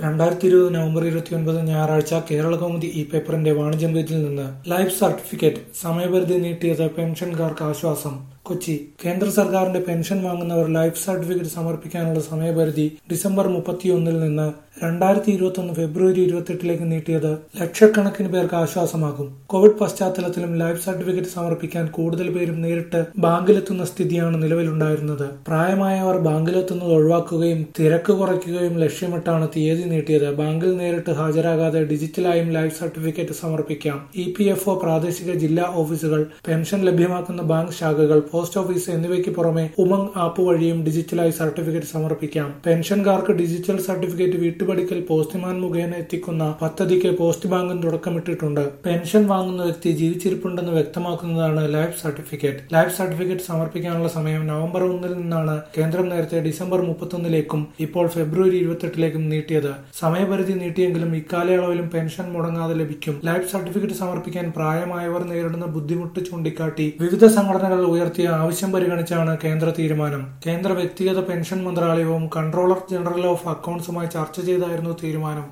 രണ്ടായിരത്തി ഇരുപത് നവംബർ ഇരുപത്തിയൊൻപത് ഞായറാഴ്ച കേരളകൗമുദി ഈ പേപ്പറിന്റെ വാണിജ്യം പേജിൽ നിന്ന് ലൈഫ് സർട്ടിഫിക്കറ്റ് സമയപരിധി നീട്ടിയത് പെൻഷൻകാർക്ക് ആശ്വാസം കൊച്ചി കേന്ദ്ര സർക്കാരിന്റെ പെൻഷൻ വാങ്ങുന്നവർ ലൈഫ് സർട്ടിഫിക്കറ്റ് സമർപ്പിക്കാനുള്ള സമയപരിധി ഡിസംബർ മുപ്പത്തിയൊന്നിൽ നിന്ന് രണ്ടായിരത്തി ഇരുപത്തൊന്ന് ഫെബ്രുവരി ഇരുപത്തെട്ടിലേക്ക് നീട്ടിയത് ലക്ഷക്കണക്കിന് പേർക്ക് ആശ്വാസമാകും കോവിഡ് പശ്ചാത്തലത്തിലും ലൈഫ് സർട്ടിഫിക്കറ്റ് സമർപ്പിക്കാൻ കൂടുതൽ പേരും നേരിട്ട് ബാങ്കിലെത്തുന്ന സ്ഥിതിയാണ് നിലവിലുണ്ടായിരുന്നത് പ്രായമായവർ ബാങ്കിലെത്തുന്നത് ഒഴിവാക്കുകയും തിരക്ക് കുറയ്ക്കുകയും ലക്ഷ്യമിട്ടാണ് തീയതി നീട്ടിയത് ബാങ്കിൽ നേരിട്ട് ഹാജരാകാതെ ഡിജിറ്റലായും ലൈഫ് സർട്ടിഫിക്കറ്റ് സമർപ്പിക്കാം ഇ പി എഫ് ഒ പ്രാദേശിക ജില്ലാ ഓഫീസുകൾ പെൻഷൻ ലഭ്യമാക്കുന്ന ബാങ്ക് ശാഖകൾ പോസ്റ്റ് ഓഫീസ് എന്നിവയ്ക്ക് പുറമെ ഉമംഗ് ആപ്പ് വഴിയും ഡിജിറ്റലായി സർട്ടിഫിക്കറ്റ് സമർപ്പിക്കാം പെൻഷൻകാർക്ക് ഡിജിറ്റൽ സർട്ടിഫിക്കറ്റ് വീട്ടുപടിക്കൽ പോസ്റ്റ്മാൻ മുഖേന എത്തിക്കുന്ന പദ്ധതിക്ക് പോസ്റ്റ് ബാങ്കും തുടക്കമിട്ടിട്ടുണ്ട് പെൻഷൻ വാങ്ങുന്ന വ്യക്തി ജീവിച്ചിരിപ്പുണ്ടെന്ന് വ്യക്തമാക്കുന്നതാണ് ലൈഫ് സർട്ടിഫിക്കറ്റ് ലൈഫ് സർട്ടിഫിക്കറ്റ് സമർപ്പിക്കാനുള്ള സമയം നവംബർ ഒന്നിൽ നിന്നാണ് കേന്ദ്രം നേരത്തെ ഡിസംബർ മുപ്പത്തൊന്നിലേക്കും ഇപ്പോൾ ഫെബ്രുവരി ഇരുപത്തെട്ടിലേക്കും നീട്ടിയത് സമയപരിധി നീട്ടിയെങ്കിലും ഇക്കാലയളവിലും പെൻഷൻ മുടങ്ങാതെ ലഭിക്കും ലൈഫ് സർട്ടിഫിക്കറ്റ് സമർപ്പിക്കാൻ പ്രായമായവർ നേരിടുന്ന ബുദ്ധിമുട്ട് ചൂണ്ടിക്കാട്ടി വിവിധ സംഘടനകൾ ഉയർത്തിയ ആവശ്യം പരിഗണിച്ചാണ് കേന്ദ്ര തീരുമാനം കേന്ദ്ര വ്യക്തിഗത പെൻഷൻ മന്ത്രാലയവും കൺട്രോളർ ജനറൽ ഓഫ് അക്കൌണ്ട്സുമായി ചർച്ച ചെയ്തായിരുന്നു തീരുമാനം